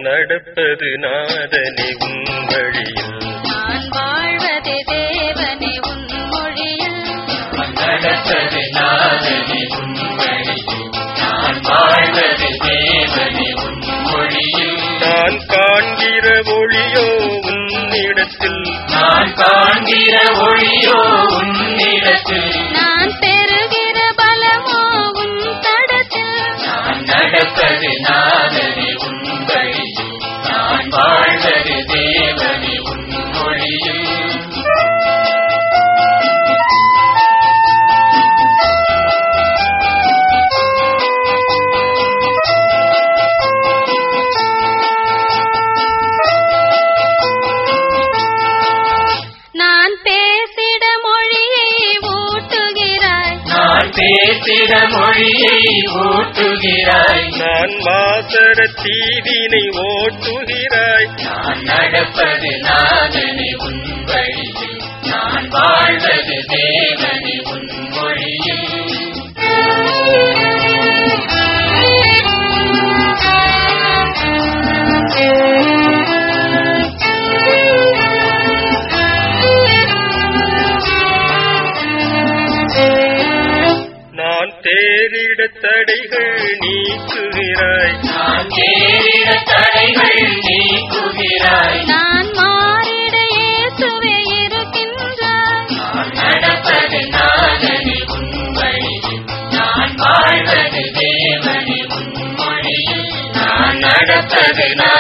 நடப்பது நாதனே உன் வழியில் நான் வாழ்வதே தேவனே உன் மொழியில் நடப்பது நாதனே உன் வழியில் நான் வாழ்வது தேவனே உன் மொழியில் நான் காண்கிற ஒளியோ உன்னிடத்தில் நான் காண்கிற ஒளியோ உன்னிடத்தில் நான் பெறுகிற பலமோ உன் தடத்தில் நான் நடப்பது நாதனே உன் வழியில் நான் வாழ்வது தேவனே உன் மொழியில் நான் பேசிட மொழியை ஊட்டுகிறாய் நான் பேசிட மொழியை ஊட்டுகிறாய் நான் மாசர தீவினை ஓட்டுகிறாய் நான் நடப்பது நாதனே உன் வழியில் நான் வாழ்வது தேவனே உன் மொழியில் நான் தேரிட தடைகள் நீக்குகிறாய் நான் தேறிட தடைகள் நீக்குகிறாய் நான் மாறிட இயேசுவே இருக்கின்றாய் நான் நடப்பது நாதனே உன் வழியில் நான் வாழ்வது தேவனே உன் மொழியில் நான் நடப்பது